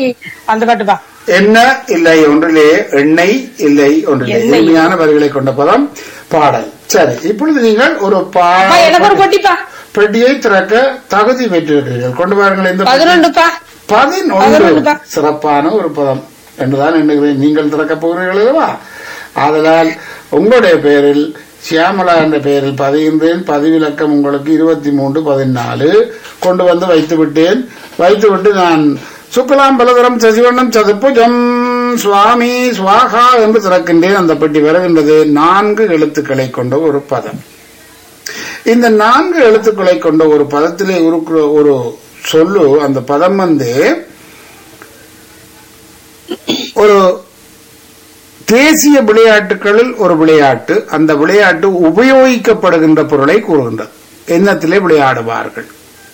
அந்த பாட்டுப்பா என்ன இல்லை ஒன்றிலே எண்ணெய் இல்லை ஒன்றிலே எண்ணெய். எளிமையான வரிகளை கொண்ட பதம் பாடல் சரி இப்பொழுது நீங்கள் ஒரு பா அப்பா, எனக்கு ஒரு பொட்டிப்பா பெட்டியை திறக்க தகுதி பெற்றிருக்கிறீர்கள் கொண்டு வாருங்கள் இந்த பெட்டி. பதினொன்றுப்பா பதினொன்று பதினொன்றுப்பா. சிறப்பான ஒரு பதம் என்றுதான் எண்ணுகிறேன் நீங்கள் திறக்கப் போகிறீர்கள் அல்லவா ஆதலால் உங்களுடைய பெயரில் சியாமலா என்ற பெயரில் பதிகின்றேன் பதிவிலக்கம் உங்களுக்கு இருபத்தி மூன்று பதினாலு கொண்டு வந்து வைத்து விட்டேன் வைத்துவிட்டு நான் சுக்கலாம் பலதரம் சசிவண்ணம் சதுப்புஜம் சுவாமி சுவாகா என்று திறக்கின்றேன் அந்த பெட்டி வருகின்றது நான்கு எழுத்துக்களை கொண்ட ஒரு பதம் இந்த நான்கு எழுத்துக்களை கொண்ட ஒரு பதத்திலே இருக்கிற ஒரு சொல்லு அந்த பதம் வந்து ஒரு தேசிய விளையாட்டுகளில் ஒரு விளையாட்டு அந்த விளையாட்டு உபயோகிக்கப்படுகின்ற பொருளை கூறுகின்றது எண்ணத்திலே விளையாடுவார்கள்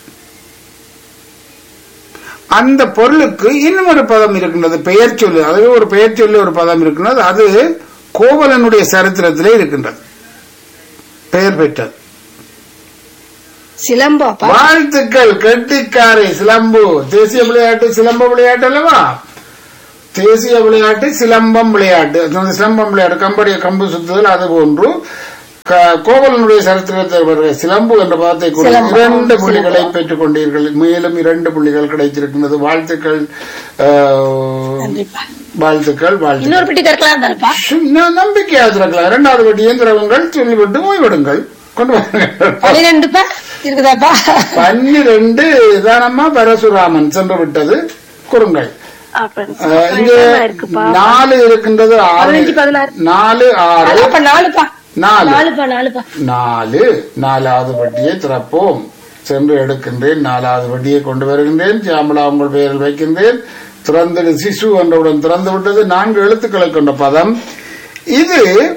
அந்த பொருளுக்கு இன்னும் ஒரு பதம் இருக்கின்றது பெயர் சொல்லு அதுவே ஒரு பெயர் சொல்லி ஒரு பதம் இருக்கின்றது அது கோவலனுடைய சரித்திரத்திலே இருக்கின்றது பெயர் பெற்றது சிலம்பாப்பா வாழ்த்துக்கள் கெட்டிக்காரை சிலம்பு தேசிய விளையாட்டு சிலம்ப விளையாட்டு அல்லவா தேசிய விளையாட்டு சிலம்பம் விளையாட்டு அந்த சிலம்பம் விளையாட்டு கம்படிய கம்பு சுத்துதல் அது போன்று க- கோவலனுடைய சரித்திரத்தில் வருகிற சிலம்பு என்ற பதத்தை கொண்டு சிலம்பம். இரண்டு புள்ளிகளை பெற்றுக் கொண்டீர்கள் மேலும் இரண்டு புள்ளிகள் கிடைத்திருக்கின்றது வாழ்த்துக்கள் ஆஹ், நன்றிப்பா வாழ்த்துக்கள் வாழ்த்துக்கள் இன்னொரு பெட்டி திறக்கலாம் தானப்பா நான் நம்பிக்கையாக திறக்கலாம் இரண்டாவது வட்டியும் திறவுங்கள் சொல்லிவிட்டு ஓய்விடுங்கள் கொண்டு வாருங்கள் பனிரெண்டுப்பா இருக்குதாப்பா பன்னிரண்டு தானம்மா பரசுராமன் சென்று விட்டது குறுங்கள் அஹ், இங்கே இருக்குப்பா நாலு இருக்கின்றது ஆறு பதினஞ்சு, பதினாறு. நாலு ஆறு அதாப்பா நாலுப்பா நாலு நாலுப்பா நாலுப்பா நாலு நாலாவது வட்டியை திறப்போம் சென்று எடுக்கின்றேன் நாலாவது வட்டியை கொண்டு வருகின்றேன் சியாமலா உங்கள் பெயரில் வைக்கின்றேன் திறந்தது சிசு என்றவுடன் திறந்து விட்டது நான்கு எழுத்துக்களை கொண்ட பதம் இது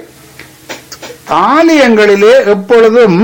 ஆலயங்களிலே எப்பொழுதும்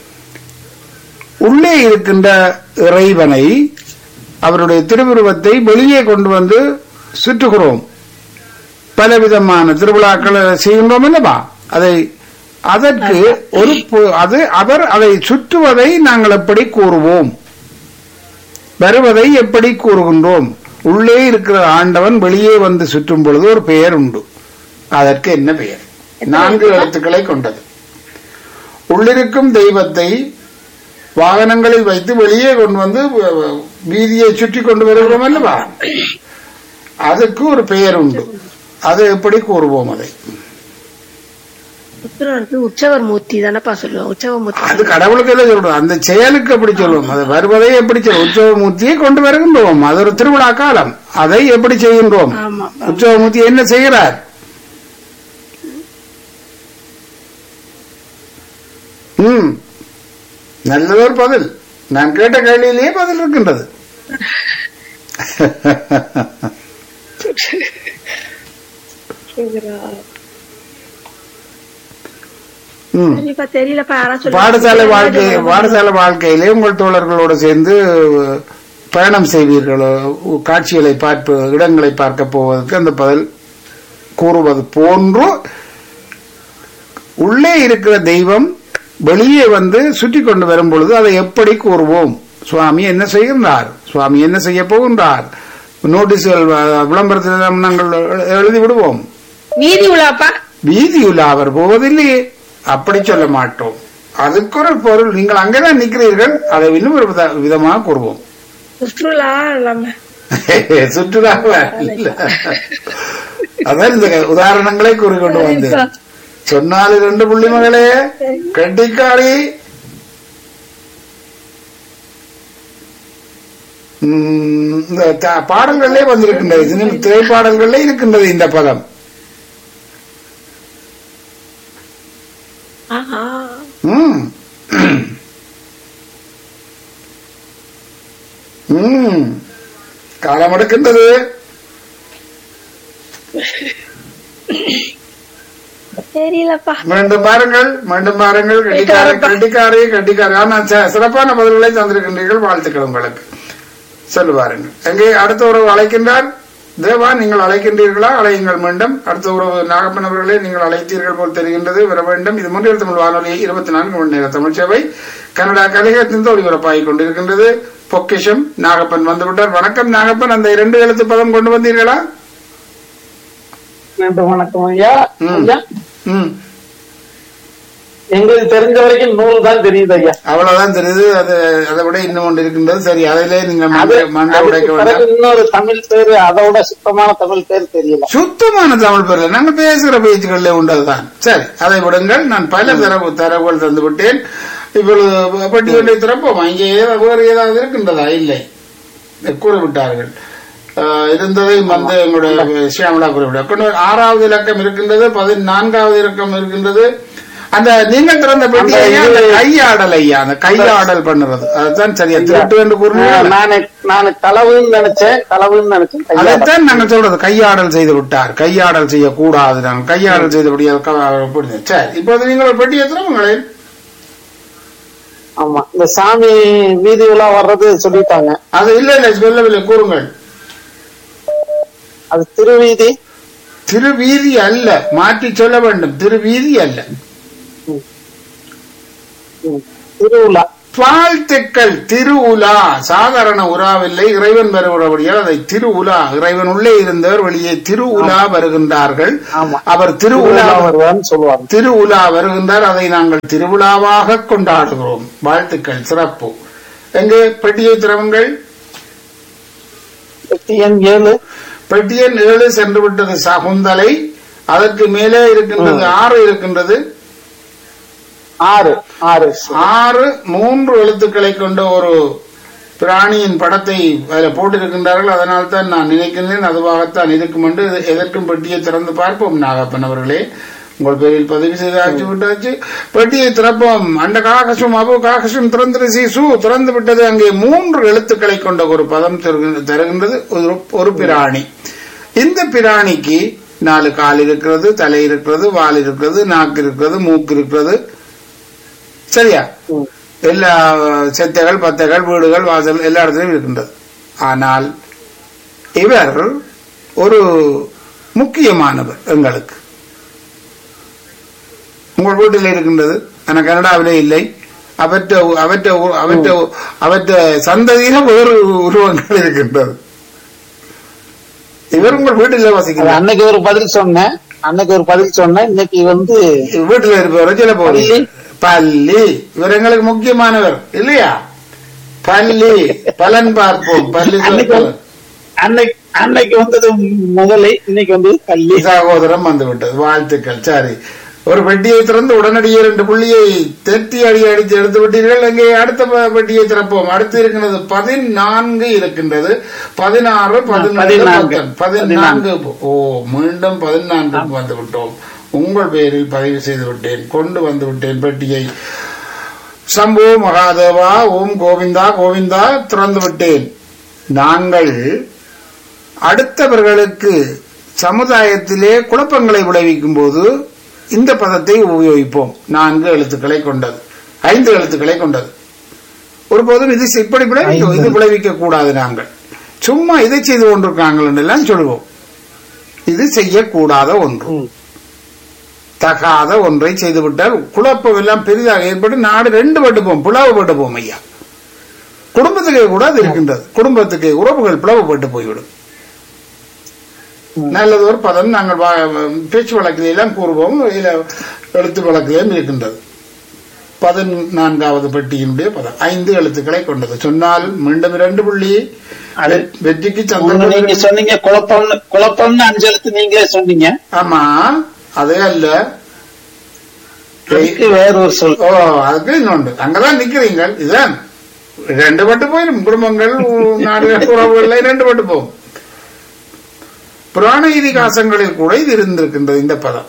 உள்ளே இருக்கின்ற இறைவனை அவருடைய திருவுருவத்தை வெளியே கொண்டு வந்து சுற்றுகிறோம் பலவிதமான திருவிழாக்களை செய்கின்றோம் அல்லவா அதை அதற்கு ஒரு பு- அது அவர் அதை சுற்றுவதை நாங்கள் எப்படி கூறுவோம் வருவதை எப்படி கூறுகின்றோம் உள்ளே இருக்கிற ஆண்டவன் வெளியே வந்து சுற்றும் பொழுது ஒரு பெயர் உண்டு அதற்கு என்ன பெயர் நான்கு எழுத்துக்களை கொண்டது உள்ளிருக்கும் தெய்வத்தை வாகனங்களில் வைத்து வெளியே கொண்டு வந்து வ- வ- வீதியை சுற்றி கொண்டு வருகிறோம் அல்லவா அதுக்கு ஒரு பெயர் உண்டு அது எப்படி கூறுவோம் அதை உத்தரவாதத்து உற்சவர் மூர்த்தி தானப்பா சொல்லுவோம் உற்சவ மூர்த்தி அது கடவுளுக்கு எல்லாம் சொல்றோம் அந்த செயலுக்கு எப்படி சொல்லுவோம் அது வருவதை எப்படி சொல்லுவோம் உற்சவமூர்த்தியை கொண்டு வருகின்றோம் அது ஒரு திருவிழா காலம் அதை எப்படி செய்கின்றோம் ஆமா உற்சவமூர்த்தி என்ன செய்கிறார் ம் நல்லதொரு பதில் நான் கேட்ட கேள்வியிலேயே பதில் இருக்கின்றது ம் சரிப்பா தெரியலப்பா யாரா சொல்லுங்க பாடசாலை வாழ்க்கை பாடசாலை வாழ்க்கையிலே உங்கள் தோழர்களோடு சேர்ந்து பயணம் செய்வீர்களோ காட்சிகளை பார்ப்பு இடங்களை பார்க்க போவதற்கு அந்த பதில் கூறுவது போன்று உள்ளே இருக்கிற தெய்வம் வெளியே வந்து சுற்றி கொண்டு வரும் பொழுது அதை எப்படி கூறுவோம் சுவாமி என்ன செய்கின்றார் சுவாமி என்ன செய்ய போகின்றார் நோட்டீஸ்கள் வ- விளம்பரத்தில் நாங்கள் எழுதி விடுவோம் வீதி உலாப்பா வீதியுலா அவர் போவதில்லையே அப்படி சொல்ல மாட்டோம் அதுக்கு ஒரு பொருள் நீங்கள் அங்கேதான் நிற்கிறீர்கள் அதை இன்னும் ஒரு வித- விதமாக கூறுவோம் சுற்றுலா இல்லாம சுற்றுலா இல்ல. அதான் இந்த உதாரணங்களை கூறிக்கொண்டு வந்தேன் சொன்னால் இரண்டு புள்ளி மகளே கட்டிக்காரி உம், இந்த த- பாடல்களே வந்திருக்கின்றது சினிமா திரைப்பாடல்களே இருக்கின்றது இந்த பதம் ஆஹா ம். ம். காலம் எடுக்கின்றது தெரியலப்பா மீண்டும் பாருங்கள் மீண்டும் பாருங்கள் கட்டிக்காரி கட்டிக்காரி கட்டிக்காரி ஆனா ச- சிறப்பான பதில்களை தந்திருக்கின்றீர்கள் வாழ்த்துக்கள் உங்களுக்கு சொல்லு பாருங்கள் எங்கே அடுத்த ஒரு அழைக்கின்றார் தேவா நீங்கள் அழைக்கின்றீர்களா அழையுங்கள் மீண்டும் அடுத்த உறவு நாகப்பன் அவர்களே நீங்கள் அழைத்தீர்கள் போல் தெரிகின்றது வர வேண்டும் இது முன்னில் தமிழ் வானொலி இருபத்தி நான்கு மணி நேர தமிழ் சேவை கனடா கலிகத்திலிருந்து ஒளிபரப்பாகிக் கொண்டிருக்கின்றது பொக்கிஷம் நாகப்பன் வந்துவிட்டார் வணக்கம் நாகப்பன் அந்த இரண்டு எழுத்து பதம் கொண்டு வந்தீர்களா நன்றி வணக்கம் ஐயா ம். ஐயா ம் எங்களுக்கு தெரிஞ்ச வரைக்கும் நூல் தான் தெரியுது ஐயா அவ்வளவுதான் தெரியுது அது அதை விட இன்னும் ஒன்று இருக்கின்றது சரி அதிலே நீங்கள் அது மண்டை மண்டை உடைக்க அதுக்கு பிறகு வேண்டாம் இன்னொரு தமிழ் பேரு அதோட சுத்தமான தமிழ் பேர் தெரியல சுத்தமான தமிழ் பேர்ல நாங்கள் பேசுகிற பேச்சுகளிலே உண்டதுதான் சரி அதை விடுங்கள் நான் பல தரவு தரவுகள் தந்து விட்டேன் இப்பொழுது பட்டியலை திறப்போம் இங்கே ஏதாவது வேறு ஏதாவது இருக்கின்றதா இல்லை கூறிவிட்டார்கள் ஆஹ், இருந்ததை வந்து எங்களுடைய சியாமலா குறிப்பிட்டார் கொண்டு வர- ஆறாவது இலக்கம் இருக்கின்றது பதினான்காவது இலக்கம் இருக்கின்றது அந்த நீங்கள் திறந்த பெட்டியை அந்த கையாடல் ஐயா அந்த கையாடல் பண்ணுறது அதுதான் சரியா திருட்டு என்று கூறினீர்கள் நானு நானு களவுன்னு நினைச்சேன் களவுன்னு நினைச்சேன் கையாடல். அதைத்தான் நாங்கள் சொல்றது கையாடல் செய்து விட்டார் கையாடல் செய்யக்கூடாது நாங்கள் கையாடல் செய்தபடி அது க- புரியுது. சரி இப்போது நீங்கள் ஒரு பெட்டியை திறவுங்களேன் ஆமா இந்த சாமி வீதி உலா வர்றது சொல்லிட்டாங்க அது இல்லை இல்லை சொல்லவில்லை கூறுங்கள் அது திருவீதி திருவீதி அல்ல மாற்றி சொல்ல வேண்டும் திருவீதி அல்ல ம், திருவிழா வாழ்த்துக்கள் திருவுலா சாதாரண உலாவில்லை இறைவன் வருகிறபடியால் அதை திருவுலா இறைவன் உள்ளே இருந்தவர் வெளியே திருவுலா வருகின்றார்கள் ஆமா. அவர் திருவுலா திருவிழா வருவான்னு சொல்லுவாங்க திருவுலா வருகின்றார் அதை நாங்கள் திருவிழாவாக கொண்டாடுகிறோம் வாழ்த்துக்கள் சிறப்பு எங்கே பெட்டியை திறவுங்கள் எட்டு எண் ஏழு பெட்டியன் ஏழு சென்று விட்டது சகுந்தலை அதற்கு மேலே இருக்கின்றது ஆறு இருக்கின்றது ஆறு ஆறு ஆறு மூன்று எழுத்துக்களை கொண்ட ஒரு பிராணியின் படத்தை அதில் போட்டிருக்கின்றார்கள் அதனால் தான் நான் நினைக்கின்றேன் அதுவாகத்தான் இருக்கும் என்று இது- எதற்கும் பெட்டியை திறந்து பார்ப்போம் நாகப்பன் அவர்களே உங்கள் பேரில் பதிவு செய்து ஆச்சு விட்டாச்சு பெட்டியை திறப்போம் அந்த காகசும் அபு காகசும் திறந்து சீசு திறந்து விட்டது அங்கே மூன்று எழுத்துக்களை கொண்ட ஒரு பதம் தருகின்ற- தருகின்றது ஒரு ஒரு பிராணி இந்த பிராணிக்கு நாலு கால் இருக்கிறது தலை இருக்கிறது வால் இருக்கிறது நாக்கு இருக்கிறது மூக்கு இருக்கிறது சரியா ம். எல்லா செத்தைகள் பத்தைகள் வீடுகள் வாசல் எல்லா இடத்துலையும் இருக்கின்றது ஆனால் இவர் ஒரு முக்கியமானவர் எங்களுக்கு உங்கள் வீட்டில் இருக்கின்றது ஆனால் கனடாவிலே இல்லை அவற்ற அவற்ற அவற்ற அவற்ற சந்ததியில வேறு உருவங்கள் இருக்கின்றது இவர் உங்கள் வீட்டில் அது வசிக்கிறார் அன்னைக்கு ஒரு பதில் சொன்னேன் அன்னைக்கு ஒரு பதில் சொன்னேன் இன்னைக்கு வந்து வீட்டில் இருப்பவர் சில போது பள்ளி. பள்ளி இவர் எங்களுக்கு முக்கியமானவர் இல்லையா பள்ளி பலன் பார்ப்போம் பள்ளி அன்னைக்கு வந்து- அன்னைக்கு அன்னைக்கு வந்தது முதலை இன்னைக்கு வந்து கல்வி சகோதரம் வந்து விட்டது வாழ்த்துக்கள் சரி ஒரு பெட்டியை திறந்து உடனடியே ரெண்டு புள்ளியை தெத்தி அடி அடித்து எடுத்து விட்டீர்கள் அங்கே அடுத்த ப- பெட்டியை திறப்போம் அடுத்து இருக்கின்றது பதினான்கு இருக்கின்றது பதினாறு பதினான்கு பதினான்கு. பதினான்கு ஓ மீண்டும் பதினான்குக்கு வந்து விட்டோம் உங்கள் பேரில் பதிவு செய்து விட்டேன் கொண்டு வந்து விட்டேன் பெட்டியை சம்பு மகாதேவா ஓம் கோவிந்தா கோவிந்தா திறந்து விட்டேன் நாங்கள் அடுத்தவர்களுக்கு சமுதாயத்திலே குழப்பங்களை விளைவிக்கும் போது இந்த பதத்தை உபயோகிப்போம் நான்கு எழுத்துக்களை கொண்டது ஐந்து எழுத்துக்களை கொண்டது ஒருபோதும் இது இப்படி விளைவிக்க இது விளைவிக்க கூடாது நாங்கள் சும்மா இதை செய்து கொண்டிருக்காங்கள் எல்லாம் சொல்லுவோம் இது செய்யக்கூடாத ஒன்று ம். தகாத ஒன்றை செய்துவிட்டால் குழப்பம் எல்லாம் பெரிதாக ஏற்பட்டு நாடு ரெண்டு பட்டு போம் பிளவுபட்டு போம் ஐயா குடும்பத்துக்கே கூட அது இருக்கின்றது குடும்பத்துக்கு உறவுகள் பிளவுபட்டு போய்விடும் நல்லது ஒரு பதம் நாங்கள் வா- பேச்சு வழக்கிலே எல்லாம் கூறுவோம் இதுல எழுத்து வழக்கிலேயும் இருக்கின்றது பதினான்காவது பெட்டியினுடைய பதம் ஐந்து எழுத்துக்களை கொண்டது சொன்னால் மீண்டும் இரண்டு புள்ளி அது வெற்றிக்கு ஒண்ணு சந்தர்ப்பம் நீங்க சொன்னீங்க குழப்பம்னு குழப்பம்னு அஞ்சு எழுத்து நீங்களே சொன்னீங்க ஆமா அதே அல்ல அதுக்கு வேற ஒரு சொல் ஓ அதுக்கு இன்னொன்று அங்கதான் நிக்கிறீங்க இதுதான் ரெண்டு பட்டு போயிடும் குடும்பங்கள் நாடுகள் உறவுகள் ரெண்டு பட்டு போகும் புராண இதிகாசங்களில் கூட இது இருந்திருக்கின்றது இந்த பதம்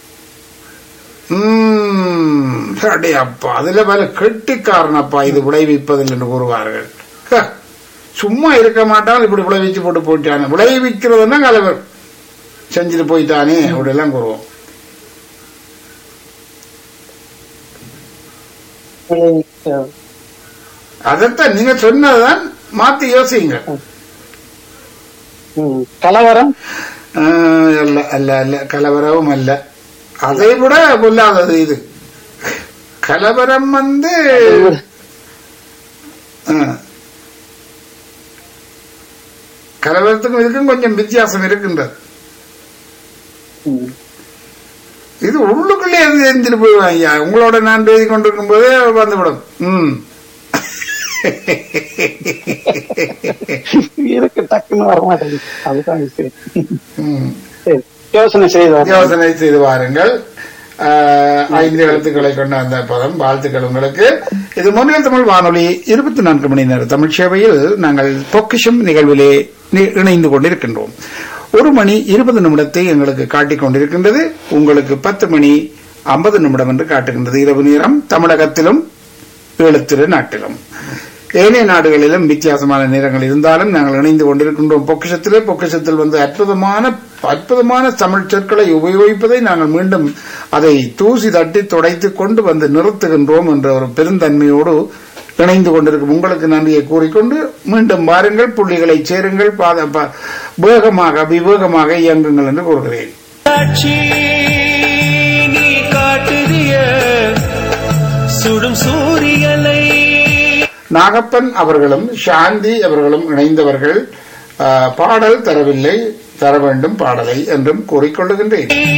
உம், அடே அப்பா அதுல பல கெட்டிக்காரனப்பா இது விளைவிப்பதில் என்று கூறுவார்கள் ஹ, சும்மா இருக்க மாட்டான் இப்படி விளைவிச்சு போட்டு போயிட்டானே விளைவிக்கிறதுன்னா கலவர் செஞ்சுட்டு போயிட்டானே அப்படி எல்லாம் கூறுவோம் அதைத்தான் நீங்க சொன்னதுதான் மாத்தி யோசிங்க ம். கலவரம் ஆஹ், அல்ல அல்ல அல்ல கலவரமும் அல்ல அதை விட பொல்லாதது இது கலவரம் வந்து ஆஹ். கலவரத்துக்கும் இதுக்கும் கொஞ்சம் வித்தியாசம் இருக்கின்றது ம். இது உள்ளுக்குள்ளே இருந்து எரிஞ்சிட்டு போயிடுவாங்க ஐயா உங்களோட நான் பேசி கொண்டிருக்கும் போதே வந்துவிடும் ம் இருக்கு டக்குன்னு வர மாட்டேங்குது அதுதான் விஷயம் ம். சரி யோசனை செய்து யோசனை செய்து வாருங்கள் ஆஹ், ஐந்து எழுத்துக்களை கொண்ட அந்த பதம் வாழ்த்துக்கள் உங்களுக்கு இது முன்னில் தமிழ் வானொலி இருபத்தி நான்கு மணி நேர தமிழ் சேவையில் நாங்கள் பொக்கிஷம் நிகழ்விலே நி- இணைந்து கொண்டிருக்கின்றோம் ஒரு மணி இருபது நிமிடத்தை எங்களுக்கு காட்டிக் கொண்டிருக்கின்றது உங்களுக்கு பத்து மணி ஐம்பது நிமிடம் என்று காட்டுகின்றது இரவு நேரம் தமிழகத்திலும் ஈழத்திரு நாட்டிலும் ஏனைய நாடுகளிலும் வித்தியாசமான நேரங்கள் இருந்தாலும் நாங்கள் இணைந்து கொண்டிருக்கின்றோம் பொக்கிஷத்திலே பொக்கிஷத்தில் வந்து அற்புதமான அற்புதமான தமிழ் சொற்களை உபயோகிப்பதை நாங்கள் மீண்டும் அதை தூசி தட்டி துடைத்து கொண்டு வந்து நிறுத்துகின்றோம் என்ற ஒரு பெருந்தன்மையோடு இணைந்து கொண்டிருக்கும் உங்களுக்கு நன்றியை கூறிக்கொண்டு மீண்டும் வாருங்கள் புள்ளிகளை சேருங்கள் பாத ப- வேகமாக விவேகமாக இயங்குங்கள் என்று கூறுகிறேன் காட்சி நீ காட்டுதிய சுடும் சூரியனை நாகப்பன் அவர்களும் சாந்தி அவர்களும் இணைந்தவர்கள் ஆ, பாடல் தரவில்லை தர வேண்டும் பாடலை என்றும் கூறிக்கொள்ளுகின்றேன்